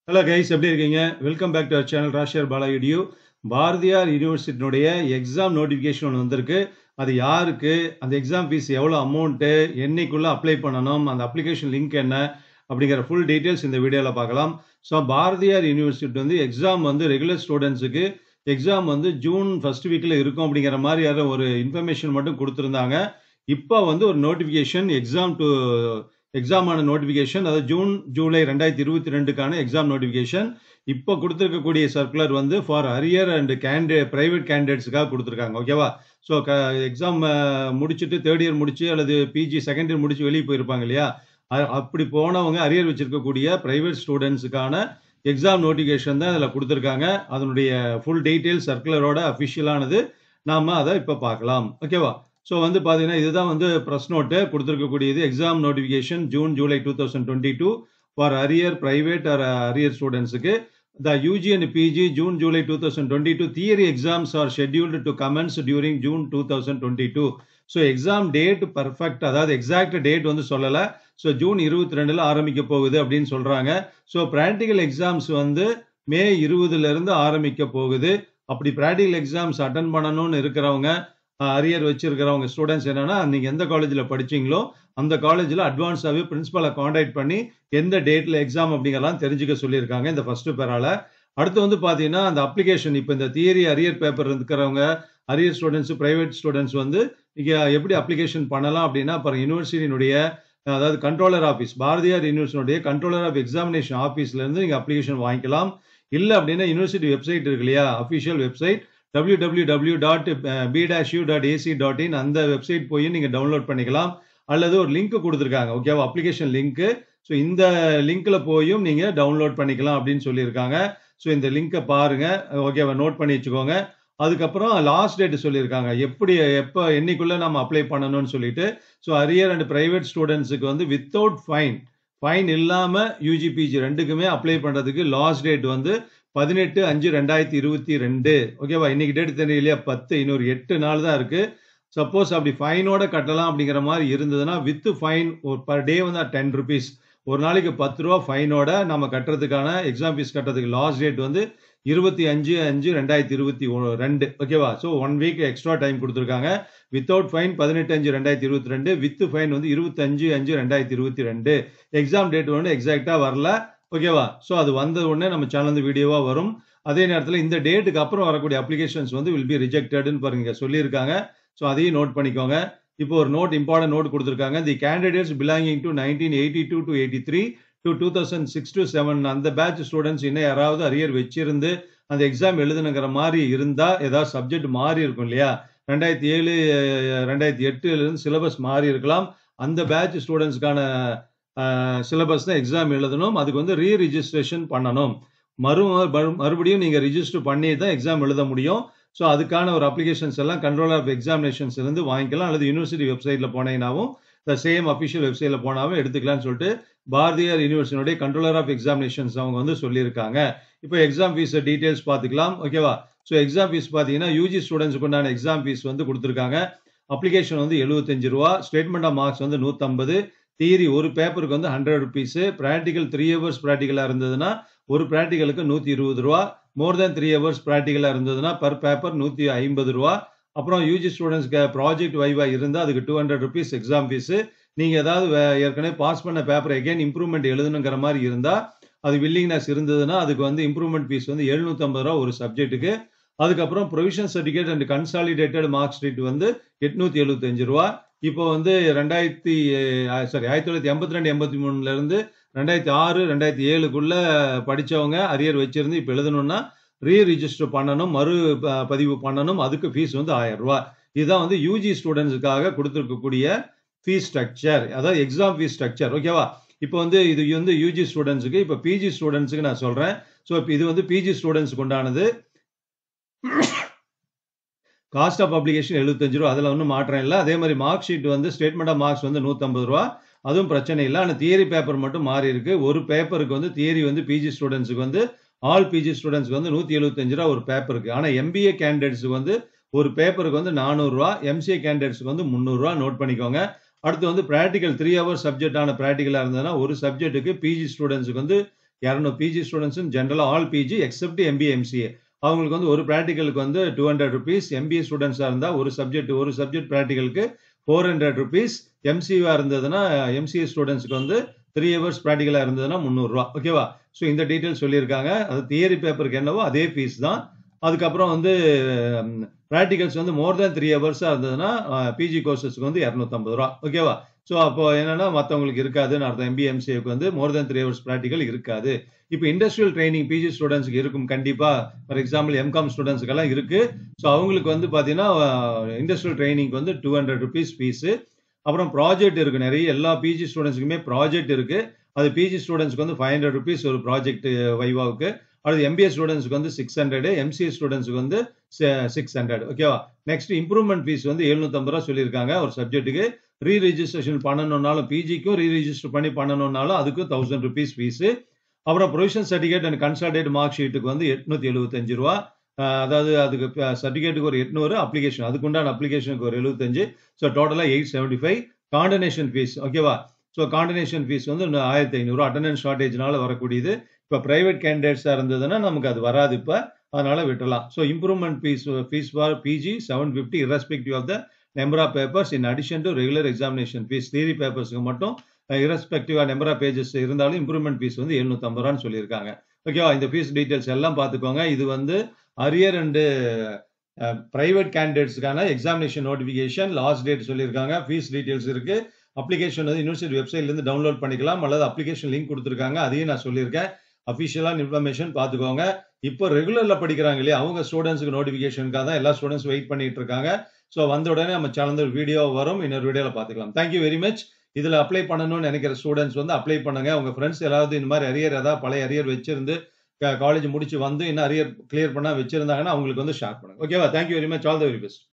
hello guys எப்படி இருக்கீங்க welcome back to our channel ராஷியர் பாலா வீடியோ பாரதியார் யூனிவர்சிட்டியினுடைய எக்ஸாம் நோட்டிஃபிகேஷன் ஒன்று வந்திருக்கு அது யாருக்கு அந்த எக்ஸாம் ஃபீஸ் எவ்வளோ அமௌண்ட்டு என்னைக்குள்ளே அப்ளை பண்ணணும் அந்த அப்ளிகேஷன் லிங்க் என்ன அப்படிங்கிற ஃபுல் டீட்டெயில்ஸ் இந்த வீடியோவில் பார்க்கலாம் ஸோ பாரதியார் யூனிவர்சிட்டி வந்து எக்ஸாம் வந்து ரெகுலர் ஸ்டூடெண்ட்ஸுக்கு எக்ஸாம் வந்து ஜூன் ஃபர்ஸ்ட் வீக்கில் இருக்கும் அப்படிங்கிற மாதிரி யாரும் ஒரு இன்ஃபர்மேஷன் மட்டும் கொடுத்துருந்தாங்க இப்போ வந்து ஒரு நோட்டிஃபிகேஷன் எக்ஸாம் டு எக்ஸாமான நோட்டிஃபிகேஷன் அதாவது ஜூன் ஜூலை ரெண்டாயிரத்தி இருபத்தி ரெண்டுக்கான எக்ஸாம் நோட்டிஃபிகேஷன் இப்போ கொடுத்துருக்கக்கூடிய சர்க்குலர் வந்து ஃபார் அரியர் அண்ட் கேண்டே பிரைவேட் கேண்டிடேட்ஸுக்காக கொடுத்துருக்காங்க ஓகேவா ஸோ க எக்ஸாம் முடிச்சுட்டு தேர்ட் இயர் முடிச்சு அல்லது பிஜி செகண்ட் இயர் முடிச்சு வெளியே போயிருப்பாங்க இல்லையா அ- அப்படி போனவங்க அரியர் வச்சிருக்கக்கூடிய பிரைவேட் ஸ்டூடெண்ட்ஸுக்கான எக்ஸாம் நோட்டிஃபிகேஷன் தான் இதில் கொடுத்துருக்காங்க அதனுடைய ஃபுல் டீட்டெயில் சர்க்குலரோட அஃபிஷியலானது நாம அதை இப்போ பார்க்கலாம் ஓகேவா ஸோ வந்து பார்த்தீங்கன்னா இதுதான் வந்து ப்ரெஸ் நோட்டு கொடுத்துருக்கக்கூடியது exam notification June July two thousand twenty two for arrear private are arrear ஸ்டூடெண்ட்ஸுக்கு the UG and PG June July two thousand twenty two theory exams are scheduled to commence during June two thousand twenty two so exam date perfect அதாவது exact date வந்து சொல்லலை so June இருபத்தி ரெண்டில் ஆரம்பிக்க போகுது அப்படின்னு சொல்கிறாங்க ஸோ ப்ராக்டிக்கல் எக்ஸாம்ஸ் வந்து மே இருபதுல இருந்து ஆரம்பிக்க போகுது அப்படி ப்ராக்டிக்கல் எக்ஸாம்ஸ் அட்டன் பண்ணணும்னு இருக்கிறவங்க அரியர் வச்சிருக்கிறவங்க ஸ்டூடெண்ட்ஸ் என்னன்னா நீங்க எந்த காலேஜில் படிச்சீங்களோ அந்த காலேஜில் அட்வான்ஸாகவே பிரின்சிபலை காண்டாக்ட் பண்ணி எந்த டேட்ல எக்ஸாம் அப்படிங்கறலாம் தெரிஞ்சுக்க சொல்லியிருக்காங்க இந்த ஃபர்ஸ்ட் பேரால அடுத்து வந்து பார்த்தீங்கன்னா அந்த அப்ளிகேஷன் இப்போ இந்த தியரி அரியர் பேப்பர் இருக்கிறவங்க அரியர் ஸ்டூடெண்ட்ஸ் பிரைவேட் ஸ்டூடெண்ட்ஸ் வந்து நீங்க எப்படி அப்ளிகேஷன் பண்ணலாம் அப்படின்னா இப்போ யூனிவர்சிட்டியினுடைய அதாவது கண்ட்ரோலர் ஆஃபீஸ் பாரதியார் யூனிவர்சிட்டியுடைய கண்ட்ரோலர் ஆஃப் எக்ஸாமினேஷன் ஆஃபீஸ்ல இருந்து நீங்க அப்ளிகேஷன் வாங்கிக்கலாம் இல்லை அப்படின்னா யூனிவர்சிட்டி வெப்சைட் இருக்கு இல்லையா official website W W W dot B dash U dot AC dot in அந்த வெப்சைட் போய் நீங்க டவுன்லோட் பண்ணிக்கலாம் அல்லது ஒரு லிங்க் கொடுத்துருக்காங்க ஓகேவா அப்ளிகேஷன் லிங்க் ஸோ இந்த லிங்க்ல போயும் நீங்க டவுன்லோட் பண்ணிக்கலாம் அப்படின்னு சொல்லியிருக்காங்க ஸோ இந்த லிங்கை பாருங்க ஓகேவா நோட் பண்ணி வச்சுக்கோங்க அதுக்கப்புறம் லாஸ்ட் டேட் சொல்லியிருக்காங்க எப்படி எப்போ என்னைக்குள்ள நம்ம அப்ளை பண்ணணும்னு சொல்லிட்டு ஸோ அரியர் அண்ட் பிரைவேட் ஸ்டூடெண்ட்ஸுக்கு வந்து வித்தவுட் ஃபைன் ஃபைன் இல்லாம யூஜி பிஜி ரெண்டுக்குமே அப்ளை பண்றதுக்கு லாஸ்ட் டேட் வந்து பதினெட்டு அஞ்சு ரெண்டாயிரத்தி இருபத்தி ரெண்டு ஓகேவா இன்னைக்கு டேட் தெரியலையா பத்து இன்னொரு எட்டு நாள் தான் இருக்கு சப்போஸ் அப்படி ஃபைனோட கட்டலாம் அப்படிங்கிற மாதிரி இருந்ததுன்னா வித் ஃபைன் ஒரு பர் டே வந்து டென் ருபீஸ் ஒரு நாளைக்கு பத்து ரூபா ஃபைனோட நம்ம கட்டுறதுக்கான எக்ஸாம் ஃபீஸ் கட்டுறதுக்கு லாஸ்ட் டேட் வந்து இருபத்தி அஞ்சு அஞ்சு ரெண்டாயிரத்தி இருபத்தி ஒ- ரெண்டு ஓகேவா so one week extra time கொடுத்துருக்காங்க வித்தவுட் ஃபைன் பதினெட்டு அஞ்சு ரெண்டாயிரத்தி இருபத்தி ரெண்டு வித் ஃபைன் வந்து இருபத்தஞ்சு அஞ்சு ரெண்டாயிரத்தி இருபத்தி ரெண்டு எக்ஸாம் டேட் வந்து எக்ஸாக்டா வரல ஓகேவா ஸோ அது வந்த உடனே நம்ம சேனல் வந்து வீடியோவா வரும் அதே நேரத்தில் இந்த டேட்டுக்கு அப்புறம் வரக்கூடிய அப்ளிகேஷன்ஸ் வந்து வில் பி ரிஜெக்டட்னு பாருங்க சொல்லியிருக்காங்க ஸோ அதையும் நோட் பண்ணிக்கோங்க இப்போ ஒரு நோட் இம்பார்ட்டன்ட் நோட் கொடுத்துருக்காங்க the candidates belonging to nineteen eighty two to eighty three to two thousand six to seven அந்த பேட்ச் ஸ்டூடெண்ட்ஸ் இன்னும் யாராவது அரியர் வச்சிருந்து அந்த எக்ஸாம் எழுதுனுங்கிற மாதிரி இருந்தா ஏதாவது சப்ஜெக்ட் மாறி இருக்கும் இல்லையா ரெண்டாயிரத்தி ஏழு ரெண்டாயிரத்தி எட்டுல இருந்து சிலபஸ் மாறி இருக்கலாம் அந்த பேட்ச் ஸ்டூடெண்ட்ஸ்க்கான சிலபஸ் தான் எக்ஸாம் எழுதணும் அதுக்கு வந்து ரீ ரிஜிஸ்ட்ரேஷன் பண்ணணும் மறு மறு- மறுபடியும் நீங்க ரிஜிஸ்டர் பண்ணி தான் எக்ஸாம் எழுத முடியும் ஸோ அதுக்கான ஒரு அப்ளிகேஷன்ஸ் எல்லாம் கண்ட்ரோல் ஆஃப் எக்ஸாமினேஷன்ஸ் இருந்து வாங்கிக்கலாம் அல்லது யூனிவர்சிட்டி வெப்சைட்ல போனீங்கன்னாவும் த சேம் அஃபிஷியல் வெப்சைட்ல போனாவும் எடுத்துக்கலாம்னு சொல்லிட்டு பாரதியார் யூனிவர்சிட்டியுடைய கண்ட்ரோலர் ஆஃப் எக்ஸாமினேஷன்ஸ் அவங்க வந்து சொல்லியிருக்காங்க இப்போ எக்ஸாம் ஃபீஸ் டீடைல்ஸ் பார்த்துக்கலாம் ஓகேவா ஸோ எக்ஸாம் ஃபீஸ் பார்த்தீங்கன்னா யூஜி ஸ்டூடெண்ட்ஸ்க்கு உண்டான எக்ஸாம் ஃபீஸ் வந்து கொடுத்துருக்காங்க அப்ளிகேஷன் வந்து எழுபத்தஞ்சு ரூபா ஸ்டேட்மெண்ட் ஆஃப் மார்க்ஸ் வந்து நூற்றம்பது தியரி ஒரு பேப்பருக்கு வந்து hundred rupees practical three hours ப்ராக்டிக்கலாக இருந்ததுன்னா ஒரு ப்ராக்டிக்கலுக்கு நூற்றி இருபது ரூபா மோர் தேன் த்ரீ ஹவர்ஸ் ப்ராக்டிக்கலாக இருந்ததுன்னா பர் பேப்பர் நூற்றி ஐம்பது ரூபா அப்புறம் யூஜி ஸ்டூடெண்ட்ஸ்க்கு ப்ராஜெக்ட் வைவா இருந்தால் அதுக்கு two hundred rupees exam fees நீங்கள் ஏதாவது வே- ஏற்கனவே பாஸ் பண்ண பேப்பர் எகைன் இம்ப்ரூவ்மெண்ட் எழுதணுங்கிற மாதிரி இருந்தால் அது வில்லிங்னஸ் இருந்ததுன்னா அதுக்கு வந்து இம்ப்ரூவ்மெண்ட் ஃபீஸ் வந்து 750 ரூபா ஒரு சப்ஜெக்ட்டுக்கு அதுக்கப்புறம் provision certificate and consolidated mark sheet வந்து எட்நூத்தி எழுபத்தஞ்சு ரூபா இப்போ வந்து ரெண்டாயிரத்தி சாரி ஆயிரத்தி தொள்ளாயிரத்தி எண்பத்தி ரெண்டு எண்பத்தி மூணுல இருந்து ரெண்டாயிரத்தி ஆறு ரெண்டாயிரத்தி ஏழுக்குள்ள படிச்சவங்க அரியர் வச்சிருந்து இப்போ எழுதணும்னா ரீ ரிஜிஸ்டர் பண்ணணும் மறு ப- பதிவு பண்ணணும் அதுக்கு ஃபீஸ் வந்து ஆயிரம் ரூபாய் இதுதான் வந்து யூஜி ஸ்டூடெண்ட்ஸுக்காக கொடுத்துருக்கக்கூடிய ஃபீஸ் ஸ்ட்ரக்சர் அதாவது எக்ஸாம் ஃபீஸ் ஸ்ட்ரக்சர் ஓகேவா இப்போ வந்து இது வந்து யூஜி ஸ்டூடெண்ட்ஸுக்கு இப்போ பிஜி ஸ்டூடெண்ட்ஸுக்கு நான் சொல்றேன் ஸோ இப்போ இது வந்து பிஜி ஸ்டூடெண்ட்ஸ்க்கு உண்டானது காஸ்ட் ஆஃப் அப்ளிகேஷன் எழுபத்தஞ்சு ரூபா அதில் ஒன்றும் மாற்றம் இல்லை அதே மாதிரி மார்க் ஷீட் வந்து ஸ்டேட்மெண்ட் ஆஃப் மார்க்ஸ் வந்து நூற்றம்பது ரூபா அதுவும் பிரச்சனை இல்லை ஆனால் தியரி பேப்பர் மட்டும் மாறி இருக்கு ஒரு பேப்பருக்கு வந்து தியரி வந்து பிஜி ஸ்டூடெண்ட்ஸுக்கு வந்து ஆல் பிஜி ஸ்டூடெண்ட்ஸ்க்கு வந்து நூற்றி எழுபத்தஞ்சு ரூபா ஒரு பேப்பருக்கு ஆனால் எம்பிஏ கேண்டிடேட்ஸுக்கு வந்து ஒரு பேப்பருக்கு வந்து நானூறுரூவா எம்சிஏ கேண்டிடேட்ஸ்க்கு வந்து முந்நூறுரூவா நோட் பண்ணிக்கோங்க அடுத்து வந்து ப்ராக்டிக்கல் த்ரீ ஹவர்ஸ் சப்ஜெக்டான ப்ராக்டிக்கலாக இருந்ததுன்னா ஒரு சப்ஜெக்ட்டுக்கு பிஜி ஸ்டூடெண்ட்ஸுக்கு வந்து இரநூறு பிஜி ஸ்டூடெண்ட்ஸும் ஜென்ரலாக all PG except MBA MCA அவங்களுக்கு வந்து ஒரு ப்ராக்டிக்கலுக்கு வந்து டூ ஹண்ட்ரட் ருபீஸ் எம்பிஏ ஸ்டூடெண்ட்ஸாக இருந்தால் ஒரு சப்ஜெக்ட் ஒரு சப்ஜெக்ட் ப்ராக்டிக்கலுக்கு ஃபோர் ஹண்ட்ரட் ருபீஸ் எம்சியூவாக இருந்ததுன்னா எம்சிஏ ஸ்டூடெண்ட்ஸ்க்கு வந்து த்ரீ ஹவர்ஸ் ப்ராக்டிக்கலாக இருந்ததுன்னா முந்நூறுரூவா ஓகேவா ஸோ இந்த டீட்டெயில் சொல்லியிருக்காங்க அது தியரி பேப்பருக்கு என்னவோ அதே ஃபீஸ் தான் அதுக்கப்புறம் வந்து ப்ராக்டிகல்ஸ் வந்து மோர் தேன் த்ரீ ஹவர்ஸாக இருந்ததுன்னா பிஜி கோர்சஸ்க்கு வந்து இரநூத்தம்பது ரூபா ஓகேவா ஸோ அப்போ என்னன்னா மற்றவங்களுக்கு இருக்காதுன்னு அர்த்தம் எம்பிஎம்சிஏக்கு வந்து more than three hours practical இருக்காது இப்போ இண்டஸ்ட்ரியல் ட்ரைனிங் பிஜி ஸ்டூடெண்ட்ஸ்க்கு இருக்கும் கண்டிப்பாக ஃபார் எக்ஸாம்பிள் எம்காம் ஸ்டூடெண்ட்ஸ்க்கெல்லாம் இருக்கு ஸோ அவங்களுக்கு வந்து பார்த்தீங்கன்னா இண்டஸ்ட்ரியல் ட்ரைனிங்க்கு வந்து டூ ஹண்ட்ரட் ருபீஸ் ஃபீஸு அப்புறம் ப்ராஜெக்ட் இருக்கு நிறைய எல்லா பிஜி ஸ்டூடெண்ட்ஸுக்குமே ப்ராஜெக்ட் இருக்கு அது பிஜி ஸ்டூடெண்ட்ஸ்க்கு வந்து ஃபைவ் ஹண்ட்ரட் ருபீஸ் ஒரு ப்ராஜெக்ட் வைவாவுக்கு அடுத்து எம்பிஏ ஸ்டூடெண்ட்ஸ்க்கு வந்து சிக்ஸ் ஹண்ட்ரட் எம்சிஏ ஸ்டூடெண்ட்ஸ்க்கு வந்து சிக்ஸ் ஹண்ட்ரட் ஓகேவா நெக்ஸ்ட் இம்ப்ரூவ்மெண்ட் ஃபீஸ் வந்து எழுநூத்தம்பது ரூபா சொல்லியிருக்காங்க ஒரு சப்ஜெக்ட்டுக்கு ரீ ரெஜிஸ்ட்ரேஷன் பண்ணணும்னாலும் பிஜிக்கும் ரீ ரெஜிஸ்டர் பண்ணி பண்ணணும்னாலும் அதுக்கும் தௌசண்ட் ருபீஸ் ஃபீஸு அப்புறம் provision certificate and consolidated mark ஷீட்டுக்கு வந்து எட்நூத்தி எழுபத்தஞ்சு ரூபா அதாவது அதுக்கு சர்டிஃபிகேட்டுக்கு ஒரு எட்நூறு அப்ளிகேஷன் அதுக்குண்டான அப்ளிகேஷனுக்கு ஒரு எழுபத்தஞ்சு ஸோ டோட்டலாக eight seventy five condonation fees ஓகேவா ஸோ காண்டனேஷன் ஃபீஸ் வந்து ஆயிரத்தி ஐநூறு அட்டண்டன்ஸ் ஷார்டேஜ்னால வரக்கூடியது இப்போ பிரைவேட் கேண்டிடேட்ஸாக இருந்ததுன்னா நமக்கு அது வராது இப்போ அதனால விட்டுலாம் so improvement fees fees for PG seven fifty irrespective of the number of papers in addition to regular examination fees theory பேப்பர்ஸ்க்கு மட்டும் இரஸ்பெக்டிவா நம்பர் ஆஃப் பேஜஸ் இருந்தாலும் இம்ப்ரூவ்மெண்ட் ஃபீஸ் வந்து எழுநூத்தம்பது ரூபான்னு சொல்லியிருக்காங்க ஓகேவா இந்த ஃபீஸ் டீட்டெயில்ஸ் எல்லாம் பார்த்துக்கோங்க இது வந்து அரியர் அண்டு பிரைவேட் கேண்டிடேட்ஸ்க்கான எக்ஸாமினேஷன் நோட்டிஃபிகேஷன் லாஸ்ட் டேட் சொல்லியிருக்காங்க ஃபீஸ் டீட்டெயில்ஸ் இருக்கு அப்ளிகேஷன் வந்து யூனிவர்சிட்டி வெப்சைட்லேருந்து டவுன்லோட் பண்ணிக்கலாம் அல்லது அப்ளிகேஷன் லிங்க் கொடுத்துருக்காங்க அதையும் நான் சொல்லியிருக்கேன் அஃபிஷியலான இன்ஃபர்மேஷன் பார்த்துக்கோங்க இப்போ ரெகுலரில் படிக்கிறாங்க இல்லையா அவங்க ஸ்டூடெண்ட்ஸுக்கு நோட்டிஃபிகேஷனுக்காக தான் எல்லா ஸ்டூடெண்ட்ஸ் வெயிட் பண்ணிட்டு இருக்காங்க ஸோ வந்த உடனே நம்ம சேனல் ஒரு வீடியோ வரும் இன்னொரு வீடியோவில் பார்த்துக்கலாம் தேங்க்யூ வெரி மச் இதில் அப்ளை பண்ணணும்னு நினைக்கிற ஸ்டூடெண்ட்ஸ் வந்து அப்ளை பண்ணுங்க உங்க ஃப்ரெண்ட்ஸ் ஏதாவது இந்த மாதிரி அரியர் ஏதாவது பழைய அரியர் வச்சிருந்து காலேஜ் முடிச்சு வந்து இன்னும் அரியர் கிளியர் பண்ணா வச்சிருந்தாங்கன்னா அவங்களுக்கு வந்து ஷேர் பண்ணுங்க ஓகேவா thank you very much all the very best